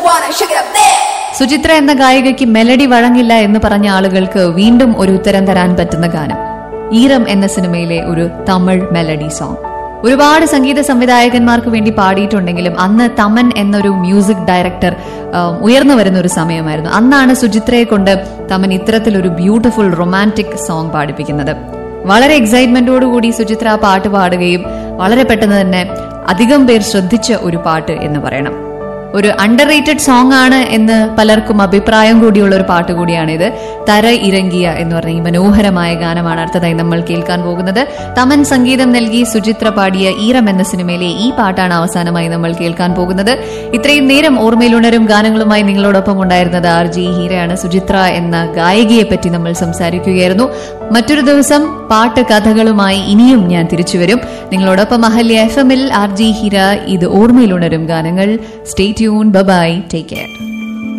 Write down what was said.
wanna shake it up there. Suchitra എന്ന ഗായികയ്ക്ക് melody വഴങ്ങില്ല എന്ന് പറഞ്ഞ ആളുകൾക്ക് വീണ്ടും ഒരു ഉത്തരം തരാൻ പറ്റുന്ന ഗാനം ഈരം എന്ന സിനിമയിലെ ഒരു തമിഴ് മെലഡി സോങ് ഒരുപാട് സംഗീത സംവിധായകന്മാർക്ക് വേണ്ടി പാടിയിട്ടുണ്ടെങ്കിലും അന്ന് തമൻ എന്നൊരു മ്യൂസിക് ഡയറക്ടർ ആം, ഉയർന്നു വരുന്ന ഒരു സമയമായിരുന്നു അന്നാണ് സുചിത്രയെ കൊണ്ട് തമൻ ഇത്തരത്തിലൊരു ബ്യൂട്ടിഫുൾ റൊമാൻറ്റിക് സോങ് പാടിപ്പിക്കുന്നത് വളരെ എക്സൈറ്റ്മെന്റോടുകൂടി സുചിത്ര ആ പാട്ട് പാടുകയും വളരെ പെട്ടെന്ന് തന്നെ അധികം പേർ ശ്രദ്ധിച്ച ഒരു പാട്ട് എന്ന് പറയണം ഒരു അണ്ടർ റേറ്റഡ് സോങ് ആണ് എന്ന് പലർക്കും അഭിപ്രായം കൂടിയുള്ള ഒരു പാട്ട് കൂടിയാണിത് തര ഇറങ്ങിയ എന്ന് പറഞ്ഞ ഈ മനോഹരമായ ഗാനമാണ് അടുത്തതായി നമ്മൾ കേൾക്കാൻ പോകുന്നത് തമൻ സംഗീതം നൽകി സുചിത്ര പാടിയ ഈരം എന്ന സിനിമയിലെ ഈ പാട്ടാണ് അവസാനമായി നമ്മൾ കേൾക്കാൻ പോകുന്നത് ഇത്രയും നേരം ഓർമ്മയിലുണരും ഗാനങ്ങളുമായി നിങ്ങളോടൊപ്പം ഉണ്ടായിരുന്നത് ആർ ജി ഹീരയാണ് സുചിത്ര എന്ന ഗായികയെ പറ്റി നമ്മൾ സംസാരിക്കുകയായിരുന്നു മറ്റൊരു ദിവസം പാട്ട് കഥകളുമായി ഇനിയും ഞാൻ തിരിച്ചു വരും നിങ്ങളോടൊപ്പം അഹല്യ എഫ് എമ്മിൽ ആർ ജി ഹിര ഇത് ഓർമ്മയിലുണരും ഗാനങ്ങൾ stay tuned bye take care